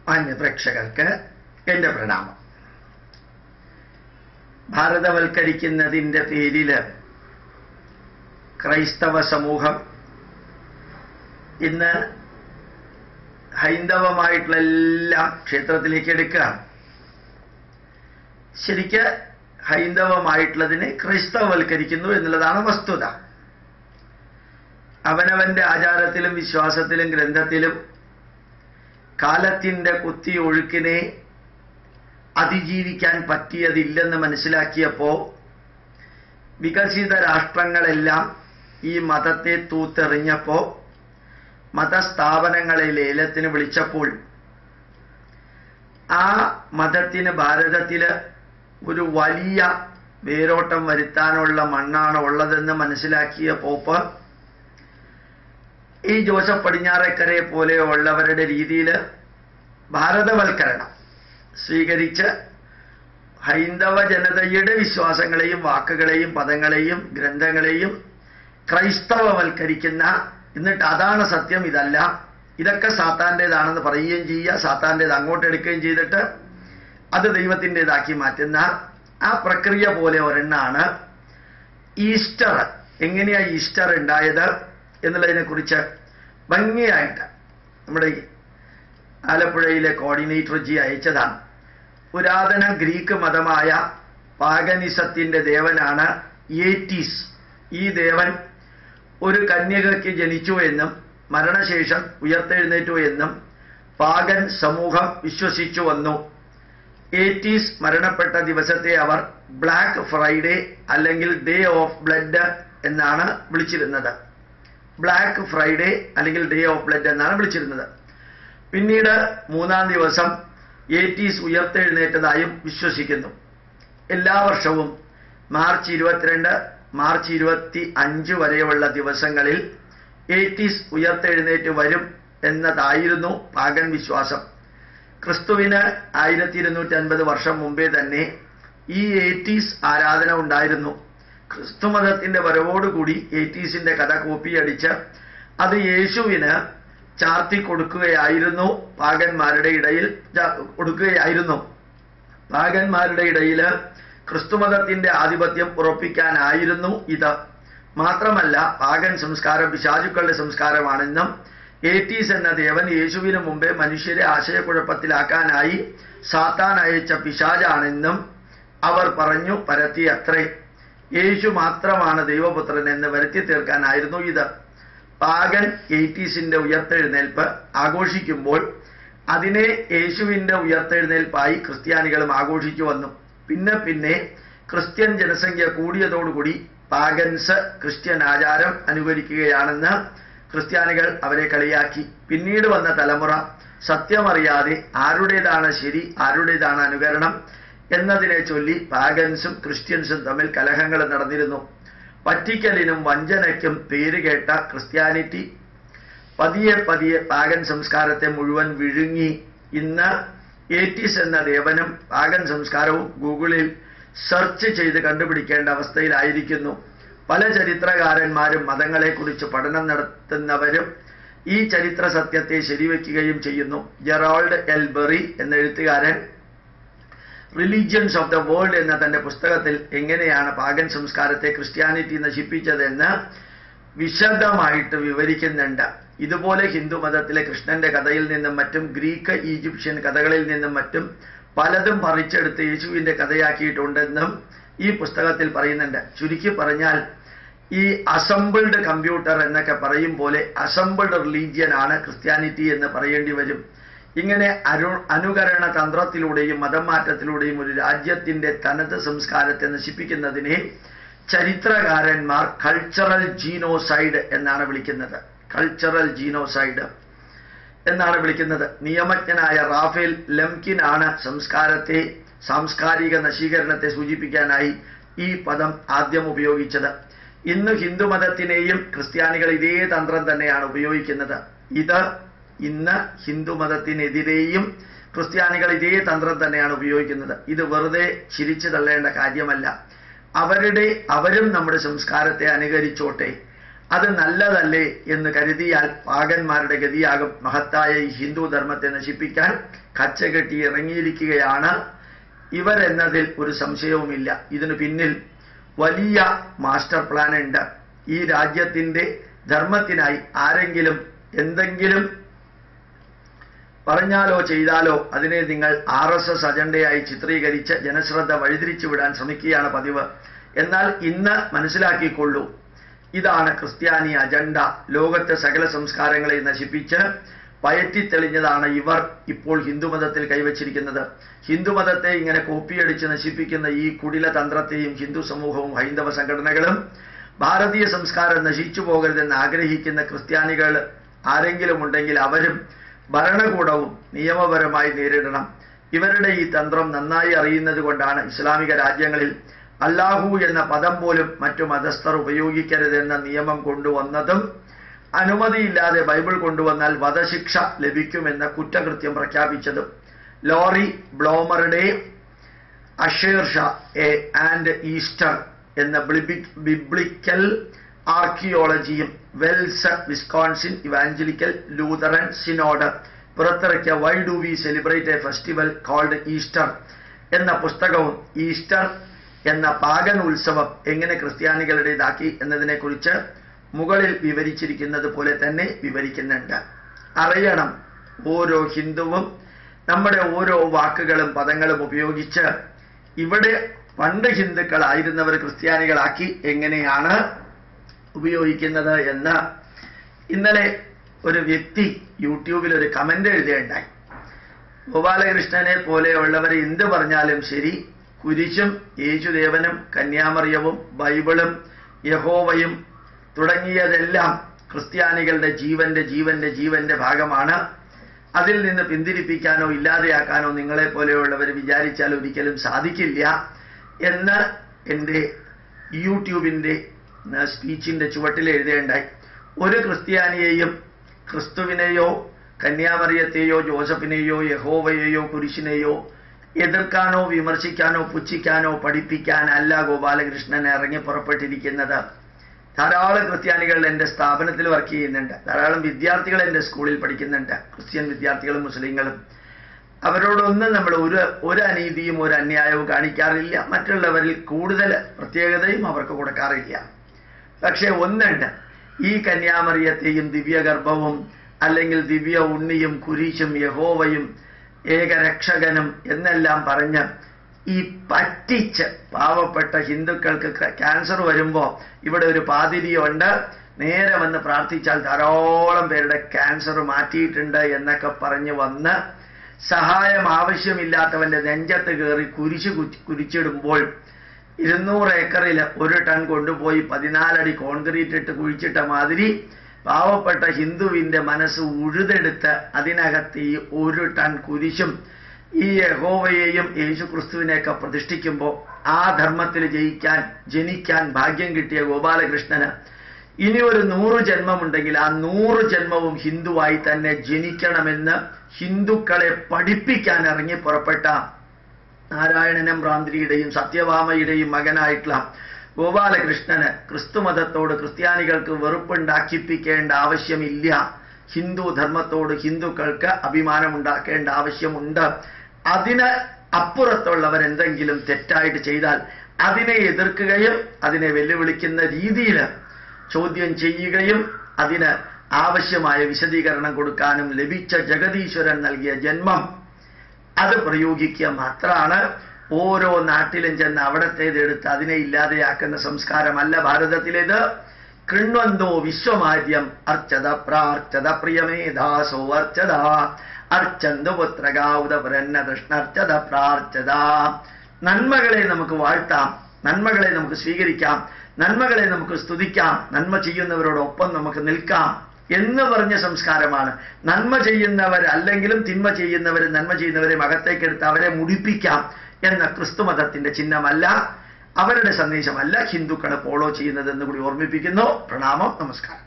മാന്യ പ്രേക്ഷകർക്ക് എൻ്റെ പ്രണാമം ഭാരതവൽക്കരിക്കുന്നതിൻ്റെ പേരിൽ ക്രൈസ്തവ സമൂഹം ഇന്ന് ഹൈന്ദവമായിട്ടുള്ള എല്ലാം ക്ഷേത്രത്തിലേക്ക് എടുക്കുകയാണ് ശരിക്ക് ഹൈന്ദവമായിട്ടുള്ളതിനെ ക്രൈസ്തവവൽക്കരിക്കുന്നു എന്നുള്ളതാണ് വസ്തുത അവനവന്റെ ആചാരത്തിലും വിശ്വാസത്തിലും ഗ്രന്ഥത്തിലും കാലത്തിൻ്റെ കുത്തി ഒഴുക്കിനെ അതിജീവിക്കാൻ പറ്റിയതില്ലെന്ന് മനസ്സിലാക്കിയപ്പോൾ വികസിത രാഷ്ട്രങ്ങളെല്ലാം ഈ മതത്തെ തൂത്തെറിഞ്ഞപ്പോൾ മതസ്ഥാപനങ്ങളെ ലേലത്തിന് വിളിച്ചപ്പോൾ ആ മതത്തിന് ഭാരതത്തിൽ ഒരു വലിയ വേരോട്ടം വരുത്താനുള്ള മണ്ണാണ് ഉള്ളതെന്ന് മനസ്സിലാക്കിയ പോപ്പ് ഈ ജോസഫ് പടിഞ്ഞാറേക്കരെ പോലെയുള്ളവരുടെ രീതിയിൽ ഭാരതവൽക്കരണം സ്വീകരിച്ച് ഹൈന്ദവ ജനതയുടെ വിശ്വാസങ്ങളെയും വാക്കുകളെയും പദങ്ങളെയും ഗ്രന്ഥങ്ങളെയും ക്രൈസ്തവവൽക്കരിക്കുന്ന എന്നിട്ട് അതാണ് സത്യം ഇതല്ല ഇതൊക്കെ സാത്താൻ്റെതാണെന്ന് പറയുകയും ചെയ്യുക സാത്താൻ്റേത് അങ്ങോട്ട് എടുക്കുകയും ചെയ്തിട്ട് അത് ദൈവത്തിൻ്റെതാക്കി മാറ്റുന്ന ആ പ്രക്രിയ പോലെ ഒരെണ്ണാണ് ഈസ്റ്റർ എങ്ങനെയാ ഈസ്റ്റർ ഉണ്ടായത് എന്നുള്ളതിനെ കുറിച്ച് ഭംഗിയായിട്ട് നമ്മുടെ ഈ ആലപ്പുഴയിലെ കോർഡിനേറ്റർ ജി അയച്ചതാണ് പുരാതന ഗ്രീക്ക് മതമായ പാഗനിസത്തിന്റെ ദേവനാണ് ഏറ്റീസ് ഈ ദേവൻ ഒരു കന്യകയ്ക്ക് ജനിച്ചു എന്നും മരണശേഷം ഉയർത്തെഴുന്നേറ്റു എന്നും പാഗൻ സമൂഹം വിശ്വസിച്ചു വന്നു ഏറ്റീസ് മരണപ്പെട്ട ദിവസത്തെ അവർ ബ്ലാക്ക് ഫ്രൈഡേ അല്ലെങ്കിൽ ഡേ ഓഫ് ബ്ലഡ് എന്നാണ് വിളിച്ചിരുന്നത് ബ്ലാക്ക് ഫ്രൈഡേ അല്ലെങ്കിൽ ഡേ ഓഫ് ബ്ലഡ് എന്നാണ് വിളിച്ചിരുന്നത് പിന്നീട് മൂന്നാം ദിവസം ഏറ്റീസ് ഉയർത്തെഴുന്നേറ്റതായും വിശ്വസിക്കുന്നു എല്ലാ വർഷവും മാർച്ച് ഇരുപത്തിരണ്ട് മാർച്ച് ഇരുപത്തി അഞ്ച് വരെയുള്ള ദിവസങ്ങളിൽ ഏറ്റീസ് ഉയർത്തെഴുന്നേറ്റ് വരും എന്നതായിരുന്നു പാഗൻ വിശ്വാസം ക്രിസ്തുവിന് ആയിരത്തി ഇരുന്നൂറ്റി അൻപത് വർഷം മുമ്പേ തന്നെ ഈ ഏറ്റീസ് ആരാധന ഉണ്ടായിരുന്നു ക്രിസ്തുമതത്തിന്റെ വരവോടുകൂടി ഏറ്റീസിന്റെ കഥ കോപ്പിയടിച്ച് അത് യേശുവിന് ചാർത്തി കൊടുക്കുകയായിരുന്നു പാകന്മാരുടെ ഇടയിൽ കൊടുക്കുകയായിരുന്നു പാകന്മാരുടെ ഇടയിൽ ക്രിസ്തുമതത്തിന്റെ ആധിപത്യം ഉറപ്പിക്കാനായിരുന്നു ഇത് മാത്രമല്ല പാകൻ സംസ്കാരം പിശാചുക്കളുടെ സംസ്കാരമാണെന്നും ഏറ്റീസ് എന്ന ദേവൻ യേശുവിന് മുമ്പേ മനുഷ്യരെ ആശയക്കുഴപ്പത്തിലാക്കാനായി സാത്താൻ അയച്ച പിശാചാണെന്നും അവർ പറഞ്ഞു പരത്തി അത്രേ യേശു മാത്രമാണ് ദൈവപുത്രൻ എന്ന് വരുത്തി തീർക്കാനായിരുന്നു ഇത് പാഗൻ എയ്റ്റീസിന്റെ ഉയർത്തെഴുന്നേൽപ്പ് ആഘോഷിക്കുമ്പോൾ അതിനെ യേശുവിന്റെ ഉയർത്തെഴുന്നേൽപ്പായി ക്രിസ്ത്യാനികളും ആഘോഷിച്ചു വന്നു പിന്നെ പിന്നെ ക്രിസ്ത്യൻ ജനസംഖ്യ കൂടിയതോടുകൂടി പാഗൻസ് ക്രിസ്ത്യൻ ആചാരം അനുകരിക്കുകയാണെന്ന് ക്രിസ്ത്യാനികൾ അവരെ കളിയാക്കി പിന്നീട് വന്ന തലമുറ സത്യമറിയാതെ ആരുടേതാണ് ശരി ആരുടേതാണ് അനുകരണം എന്നതിനെ ചൊല്ലി പാഗൻസും ക്രിസ്ത്യൻസും തമ്മിൽ കലഹങ്ങൾ നടന്നിരുന്നു പറ്റിക്കലിനും വഞ്ചനയ്ക്കും പേരുകേട്ട ക്രിസ്ത്യാനിറ്റി പതിയെ പതിയെ പാഗൻ സംസ്കാരത്തെ മുഴുവൻ വിഴുങ്ങി ഇന്ന് ഏറ്റീസ് എന്ന ദേവനും പാഗൻ സംസ്കാരവും ഗൂഗിളിൽ സെർച്ച് ചെയ്ത് കണ്ടുപിടിക്കേണ്ട അവസ്ഥയിലായിരിക്കുന്നു പല ചരിത്രകാരന്മാരും മതങ്ങളെക്കുറിച്ച് പഠനം നടത്തുന്നവരും ഈ ചരിത്ര സത്യത്തെ ശരിവെക്കുകയും ചെയ്യുന്നു ജെറോൾഡ് എൽബറി എന്ന എഴുത്തുകാരൻ റിലീജിയൻസ് ഓഫ് ദ വേൾഡ് എന്ന തന്റെ പുസ്തകത്തിൽ എങ്ങനെയാണ് പാഗൻ സംസ്കാരത്തെ ക്രിസ്ത്യാനിറ്റി നശിപ്പിച്ചതെന്ന് വിശദമായിട്ട് വിവരിക്കുന്നുണ്ട് ഇതുപോലെ ഹിന്ദു മതത്തിലെ കൃഷ്ണന്റെ കഥയിൽ നിന്നും മറ്റും ഗ്രീക്ക് ഈജിപ്ഷ്യൻ കഥകളിൽ നിന്നും മറ്റും പലതും പറിച്ചെടുത്ത് യേശുവിന്റെ കഥയാക്കിയിട്ടുണ്ടെന്നും ഈ പുസ്തകത്തിൽ പറയുന്നുണ്ട് ചുരുക്കി പറഞ്ഞാൽ ഈ അസംബിൾഡ് കമ്പ്യൂട്ടർ എന്നൊക്കെ പറയും പോലെ അസംബിൾഡ് റിലീജിയൻ ആണ് ക്രിസ്ത്യാനിറ്റി എന്ന് പറയേണ്ടി വരും ഇങ്ങനെ അരു അനുകരണ തന്ത്രത്തിലൂടെയും മതം മാറ്റത്തിലൂടെയും ഒരു രാജ്യത്തിന്റെ തനത് സംസ്കാരത്തെ നശിപ്പിക്കുന്നതിനെ ചരിത്രകാരന്മാർ കൾച്ചറൽ ജീനോസൈഡ് എന്നാണ് വിളിക്കുന്നത് കൾച്ചറൽ ജീനോസൈഡ് എന്നാണ് വിളിക്കുന്നത് നിയമജ്ഞനായ റാഫേൽ ലെംകിനാണ് സംസ്കാരത്തെ സാംസ്കാരിക നശീകരണത്തെ സൂചിപ്പിക്കാനായി ഈ പദം ആദ്യം ഉപയോഗിച്ചത് ഇന്ന് ഹിന്ദുമതത്തിനെയും ക്രിസ്ത്യാനികൾ ഇതേ തന്ത്രം തന്നെയാണ് ഉപയോഗിക്കുന്നത് ഇത് ഇന്ന് ഹിന്ദുമതത്തിനെതിരെയും ക്രിസ്ത്യാനികൾ ഇതേ തന്ത്രം തന്നെയാണ് ഉപയോഗിക്കുന്നത് ഇത് വെറുതെ ചിരിച്ചു തള്ളേണ്ട കാര്യമല്ല അവരുടെ അവരും നമ്മുടെ സംസ്കാരത്തെ അനുകരിച്ചോട്ടെ അത് നല്ലതല്ലേ എന്ന് കരുതിയാൽ പാകന്മാരുടെ ഗതിയാകും മഹത്തായ ഈ ഹിന്ദു ധർമ്മത്തെ നശിപ്പിക്കാൻ കച്ചകെട്ടി ഇറങ്ങിയിരിക്കുകയാണ് ഇവരെന്നതിൽ ഒരു സംശയവുമില്ല ഇതിനു പിന്നിൽ വലിയ മാസ്റ്റർ പ്ലാൻ ഉണ്ട് ഈ രാജ്യത്തിന്റെ ധർമ്മത്തിനായി ആരെങ്കിലും എന്തെങ്കിലും പറഞ്ഞാലോ ചെയ്താലോ അതിനെ നിങ്ങൾ ആർ എസ് എസ് അജണ്ടയായി ചിത്രീകരിച്ച് ജനശ്രദ്ധ വഴിതിരിച്ചു വിടാൻ ശ്രമിക്കുകയാണ് പതിവ് എന്നാൽ ഇന്ന് മനസ്സിലാക്കിക്കൊള്ളൂ ഇതാണ് ക്രിസ്ത്യാനി അജണ്ട ലോകത്തെ സകല സംസ്കാരങ്ങളെ നശിപ്പിച്ച് പയറ്റിത്തെളിഞ്ഞതാണ് ഇവർ ഇപ്പോൾ ഹിന്ദുമതത്തിൽ കൈവച്ചിരിക്കുന്നത് ഹിന്ദുമതത്തെ ഇങ്ങനെ കോപ്പിയടിച്ച് നശിപ്പിക്കുന്ന ഈ കുടില തന്ത്രത്തെയും ഹിന്ദു സമൂഹവും ഹൈന്ദവ സംഘടനകളും ഭാരതീയ സംസ്കാരം നശിച്ചു പോകരുതെന്ന് ആഗ്രഹിക്കുന്ന ക്രിസ്ത്യാനികൾ ആരെങ്കിലും ഉണ്ടെങ്കിൽ അവരും ഭരണകൂടവും നിയമപരമായി നേരിടണം ഇവരുടെ ഈ തന്ത്രം നന്നായി അറിയുന്നത് കൊണ്ടാണ് ഇസ്ലാമിക രാജ്യങ്ങളിൽ അല്ലാഹു എന്ന പദം പോലും മറ്റു മതസ്ഥർ ഉപയോഗിക്കരുതെന്ന നിയമം കൊണ്ടുവന്നതും അനുമതിയില്ലാതെ ബൈബിൾ കൊണ്ടുവന്നാൽ വധശിക്ഷ ലഭിക്കുമെന്ന കുറ്റകൃത്യം പ്രഖ്യാപിച്ചതും ലോറി ബ്ലോമറുടെ Asherah and Easter എന്ന ബിബ്ലിക്കൽ ആർക്കിയോളജിയും WELS Wisconsin Evangelical Lutheran Synod പുറത്തിറക്കിയ why do we celebrate a festival called Easter എന്ന പുസ്തകവും ഈസ്റ്റർ എന്ന പാഗൻ ഉത്സവം എങ്ങനെ ക്രിസ്ത്യാനികളുടേതാക്കി എന്നതിനെക്കുറിച്ച് മുകളിൽ വിവരിച്ചിരിക്കുന്നത് പോലെ തന്നെ വിവരിക്കുന്നുണ്ട് അറിയണം ഓരോ ഹിന്ദുവും നമ്മുടെ ഓരോ വാക്കുകളും പദങ്ങളും ഉപയോഗിച്ച് ഇവിടെ പണ്ട് ഹിന്ദുക്കളായിരുന്നവർ ക്രിസ്ത്യാനികളാക്കി എങ്ങനെയാണ് ഉപയോഗിക്കുന്നത് എന്ന് ഇന്നലെ ഒരു വ്യക്തി യൂട്യൂബിൽ ഒരു കമന്റ് എഴുതുകയുണ്ടായി ഗോപാലകൃഷ്ണനെ പോലെയുള്ളവരെ എന്ത് പറഞ്ഞാലും ശരി കുരിശും യേശുദേവനും കന്യാമറിയവും ബൈബിളും യഹോവയും തുടങ്ങിയതെല്ലാം ക്രിസ്ത്യാനികളുടെ ജീവന്റെ ജീവന്റെ ജീവന്റെ ഭാഗമാണ് അതിൽ നിന്ന് പിന്തിരിപ്പിക്കാനോ ഇല്ലാതെയാക്കാനോ നിങ്ങളെ പോലെയുള്ളവർ വിചാരിച്ചാൽ ഒരിക്കലും സാധിക്കില്ല എന്ന് എൻ്റെ യൂട്യൂബിൻ്റെ സ്പീച്ചിൻ്റെ ചുവട്ടിൽ എഴുതേണ്ടായി ഒരു ക്രിസ്ത്യാനിയെയും ക്രിസ്തുവിനെയോ കന്യാമറിയത്തെയോ ജോസഫിനെയോ യഹോവയെയോ കുരിശിനെയോ എതിർക്കാനോ വിമർശിക്കാനോ പുച്ഛിക്കാനോ പഠിപ്പിക്കാനല്ല ഗോപാലകൃഷ്ണൻ ഇറങ്ങി പുറപ്പെട്ടിരിക്കുന്നത് ധാരാളം ക്രിസ്ത്യാനികൾ എൻ്റെ സ്ഥാപനത്തിൽ വർക്ക് ചെയ്യുന്നുണ്ട് ധാരാളം വിദ്യാർത്ഥികൾ എൻ്റെ സ്കൂളിൽ പഠിക്കുന്നുണ്ട് ക്രിസ്ത്യൻ വിദ്യാർത്ഥികളും മുസ്ലിങ്ങളും അവരോടൊന്നും നമ്മൾ ഒരു ഒരു അനീതിയും ഒരു അന്യായവും കാണിക്കാറില്ല മറ്റുള്ളവരിൽ കൂടുതൽ പ്രത്യേകതയും അവർക്ക് കൊടുക്കാറില്ല പക്ഷെ ഒന്നുണ്ട് ഈ കന്യാമറിയത്തെയും ദിവ്യഗർഭവും അല്ലെങ്കിൽ ദിവ്യ ഉണ്ണിയും കുരിശും യഹോവയും ഏകരക്ഷകനും എന്നെല്ലാം പറഞ്ഞ് ഈ പറ്റിച്ച് പാവപ്പെട്ട ഹിന്ദുക്കൾക്ക് ക്യാൻസർ വരുമ്പോൾ ഇവിടെ ഒരു പാതിരിയുണ്ട് നേരെ വന്ന് പ്രാർത്ഥിച്ചാൽ ധാരാളം പേരുടെ ക്യാൻസർ മാറ്റിയിട്ടുണ്ട് എന്നൊക്കെ പറഞ്ഞ് വന്ന് സഹായം ആവശ്യമില്ലാത്തവന്റെ നെഞ്ചത്ത് കയറി കുരിശ് കുരിച്ചിടുമ്പോൾ ഇരുന്നൂറ് ഏക്കറിൽ ഒരു ടൺ കൊണ്ടുപോയി പതിനാലടി കോൺക്രീറ്റ് ഇട്ട് കുഴിച്ചിട്ട മാതിരി പാവപ്പെട്ട ഹിന്ദുവിന്റെ മനസ്സ് ഉഴുതെടുത്ത് അതിനകത്ത് ഈ ഒരു ടൺ കുരിശും ഈ യഹോവയെയും യേശുക്രിസ്തുവിനെയൊക്കെ പ്രതിഷ്ഠിക്കുമ്പോൾ ആ ധർമ്മത്തിൽ ജയിക്കാൻ ജനിക്കാൻ ഭാഗ്യം കിട്ടിയ ഗോപാലകൃഷ്ണന് ഇനി ഒരു നൂറ് ജന്മമുണ്ടെങ്കിൽ ആ നൂറ് ജന്മവും ഹിന്ദുവായി തന്നെ ജനിക്കണമെന്ന് ഹിന്ദുക്കളെ പഠിപ്പിക്കാൻ ഇറങ്ങി പുറപ്പെട്ട നാരായണനം ഭ്രാന്തിയുടെയും സത്യഭാമയുടെയും മകനായിട്ടുള്ള ഗോപാലകൃഷ്ണന് ക്രിസ്തുമതത്തോട് ക്രിസ്ത്യാനികൾക്ക് വെറുപ്പുണ്ടാക്കിപ്പിക്കേണ്ട ആവശ്യമില്ല ഹിന്ദു ധർമ്മത്തോട് ഹിന്ദുക്കൾക്ക് അഭിമാനമുണ്ടാക്കേണ്ട ആവശ്യമുണ്ട് അതിന് അപ്പുറത്തുള്ളവർ എന്തെങ്കിലും തെറ്റായിട്ട് ചെയ്താൽ അതിനെ എതിർക്കുകയും അതിനെ വെല്ലുവിളിക്കുന്ന രീതിയിൽ ചോദ്യം ചെയ്യുകയും അതിന് ആവശ്യമായ വിശദീകരണം കൊടുക്കാനും ലഭിച്ച ജഗതീശ്വരൻ നൽകിയ ജന്മം അത് പ്രയോഗിക്കുക മാത്രമാണ് ഓരോ നാട്ടിലും ചെന്ന് അവിടത്തേതെടുത്ത് അതിനെ ഇല്ലാതെയാക്കുന്ന സംസ്കാരമല്ല ഭാരതത്തിലേത് കൃണ്വന്തോ വിശ്വമാദ്യം അർച്ചത പ്രാർച്ചത പ്രിയമേധാസോ അർച്ചത അർച്ചന്തു പുത്രകാവുതപുരന്ന കൃഷ്ണർച്ചത പ്രാർച്ചത നന്മകളെ നമുക്ക് വാഴ്ത്താം നന്മകളെ നമുക്ക് സ്വീകരിക്കാം നന്മകളെ നമുക്ക് സ്തുതിക്കാം നന്മ ചെയ്യുന്നവരോടൊപ്പം നമുക്ക് നിൽക്കാം എന്ന് പറഞ്ഞ സംസ്കാരമാണ് നന്മ ചെയ്യുന്നവരല്ലെങ്കിലും തിന്മ ചെയ്യുന്നവരും നന്മ ചെയ്യുന്നവരെ മകത്തേക്കെടുത്ത് അവരെ മുടിപ്പിക്കാം എന്ന ക്രിസ്തുമതത്തിന്റെ ചിഹ്നമല്ല അവരുടെ സന്ദേശമല്ല ഹിന്ദുക്കളെ ഫോളോ ചെയ്യുന്നതെന്ന് കൂടി ഓർമ്മിപ്പിക്കുന്നു പ്രണാമം നമസ്കാരം